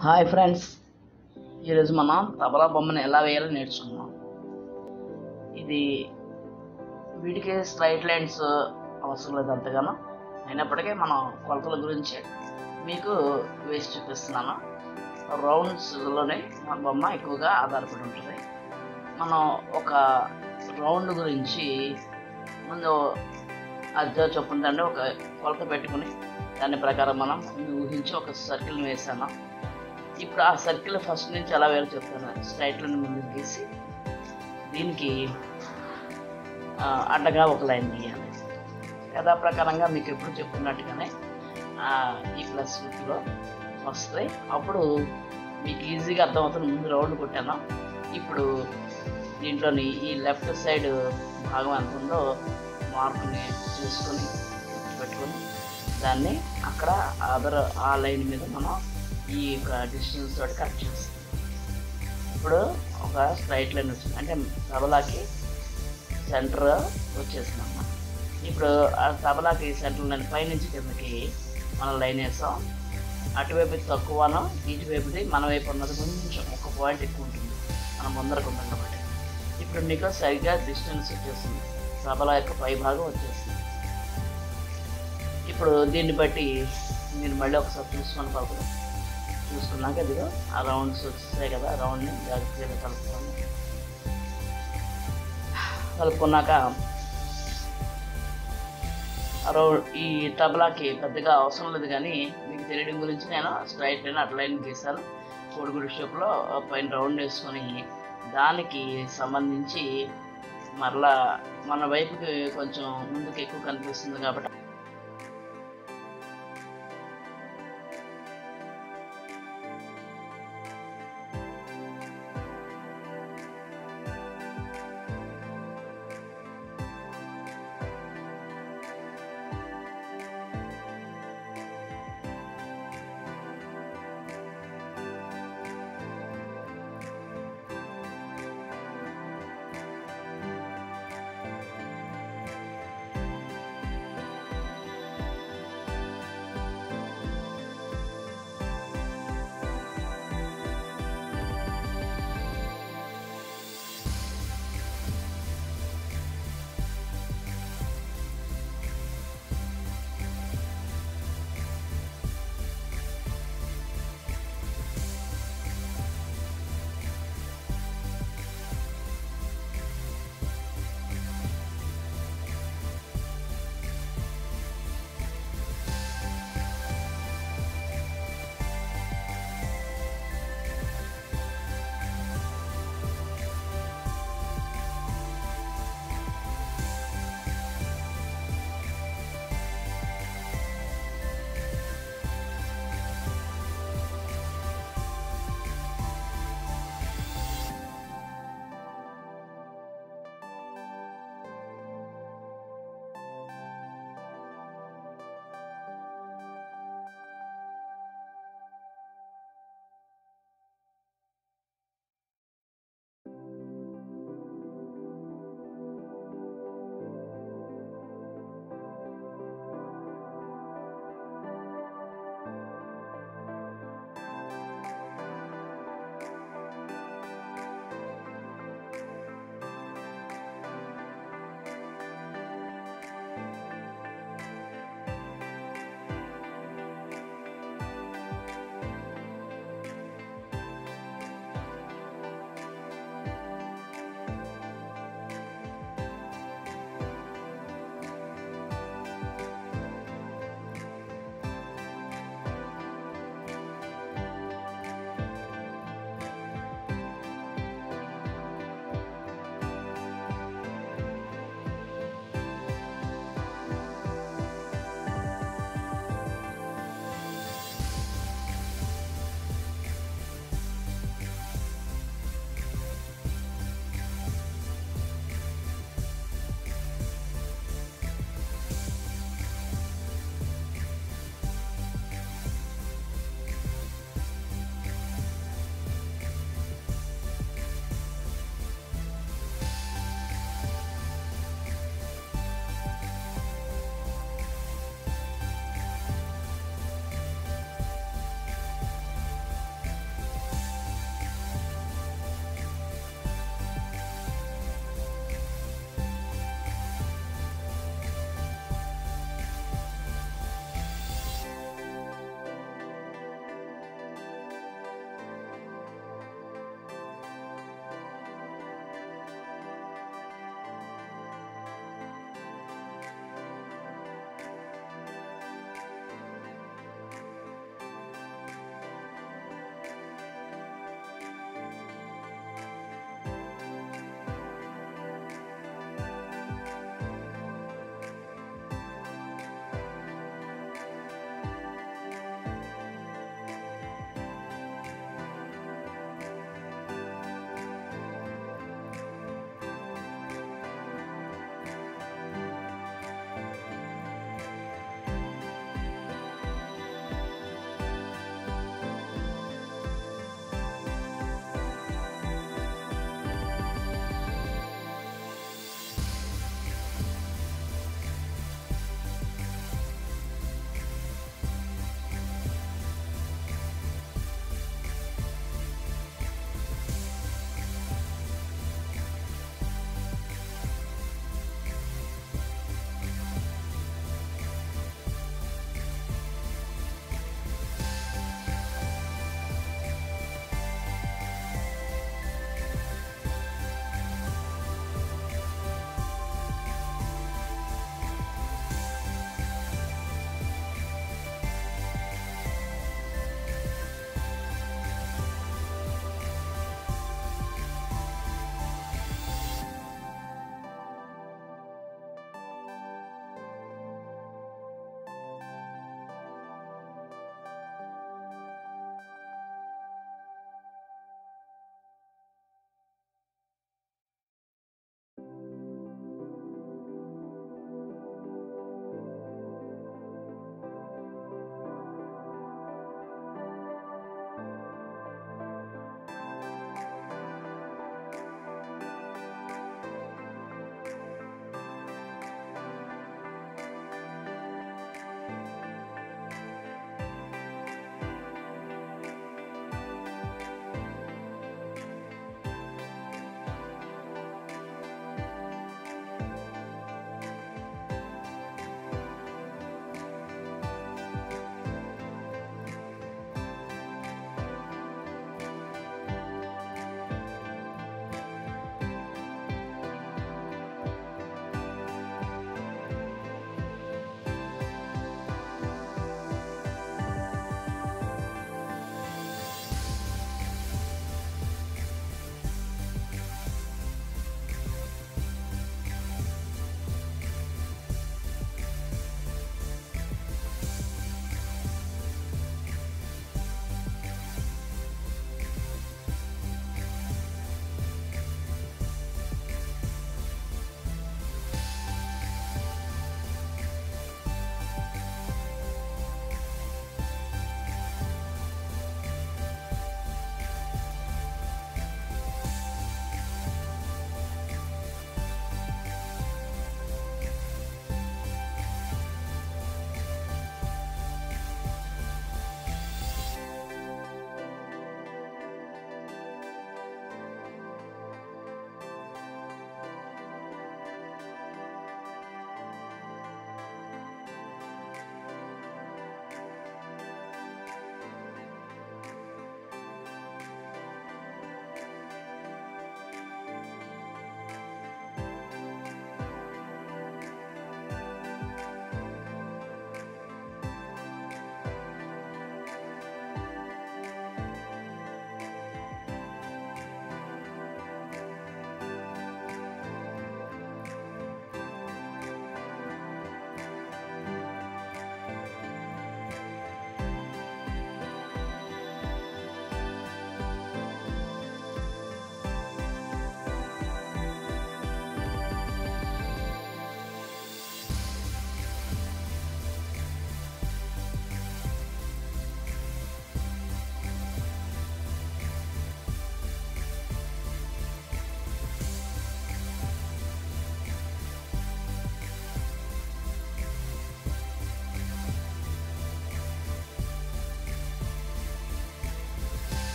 hi friends ఈరోజు మనం తబలా బొమ్మను ఎలా వేయాలో నేర్చుకున్నాం ఇది వీటికి స్ట్రైట్ లైన్స్ అవసరం లేదు అంతగానో అయినప్పటికీ మనం కొలతల గురించి మీకు వేసి చూపిస్తున్నాను రౌండ్స్లోనే మన బొమ్మ ఎక్కువగా ఆధారపడి ఉంటుంది మనం ఒక రౌండ్ గురించి ముందు అద్దె చొప్పున దాన్ని ఒక కొలత పెట్టుకుని దాని ప్రకారం మనం ముందు ఊహించి ఒక సర్కిల్ని వేసాను ఇప్పుడు ఆ సర్కిల్ ఫస్ట్ నుంచి ఎలా వేయాలో చెప్తాను స్ట్రైట్ లైన్ ముందు గీసి దీనికి ఆ, అడ్డగా ఒక లైన్ గీయాలి యథా ప్రకారంగా మీకు ఎప్పుడు చెప్పుకున్నట్టుగానే ఆ, ఈ ప్లస్ లో వస్తాయి అప్పుడు మీకు ఈజీగా అర్థమవుతుంది ముందు రౌండ్ కొట్టాను ఇప్పుడు దీంట్లోని ఈ లెఫ్ట్ సైడ్ భాగం ఎంత ఉందో మార్కుని చూసుకొని పెట్టుకొని దాన్ని అక్కడ అదర్ ఆ లైన్ మీద మనం ఈ యొక్క డిస్టెన్స్ తోటి కట్ చేస్తాం ఇప్పుడు ఒక స్ట్రైట్ లైన్ వచ్చింది అంటే తబలాకి సెంటర్ వచ్చేసింది అన్నమాట ఇప్పుడు ఆ తబలాకి సెంటర్ లైన్ పైనుంచి కిందకి మనం లైన్ వేసాం అటువైపు తక్కువను ఇటువైపుది మన వైపు ఉన్నది కొంచెం ఒక పాయింట్ ఎక్కువ ఉంటుంది మనం ముందరకు ఉంటాం కాబట్టి ఇప్పుడు మీకు సరిగ్గా డిస్టెన్స్ వచ్చేస్తుంది తబలా యొక్క పై భాగం వచ్చేస్తుంది ఇప్పుడు దీన్ని బట్టి మీరు మళ్ళీ ఒకసారి చూసుకొని పాపం చూసుకున్నాక ఇదిగో ఆ రౌండ్స్ వచ్చేసాయి కదా ఆ రౌండ్ని జాగ్రత్తగా కలుపుకోండి కలుపుకున్నాక ఆ రౌండ్ ఈ తబలాకి పెద్దగా అవసరం లేదు కానీ మీకు తెలియడం గురించి నేను స్ట్రైట్ లైన్ అట్లా లైన్ గీసాను కోడిగుడి షేప్లో పైన రౌండ్ వేసుకొని దానికి సంబంధించి మరలా మన వైపుకి కొంచెం ముందుకు ఎక్కువ కనిపిస్తుంది కాబట్టి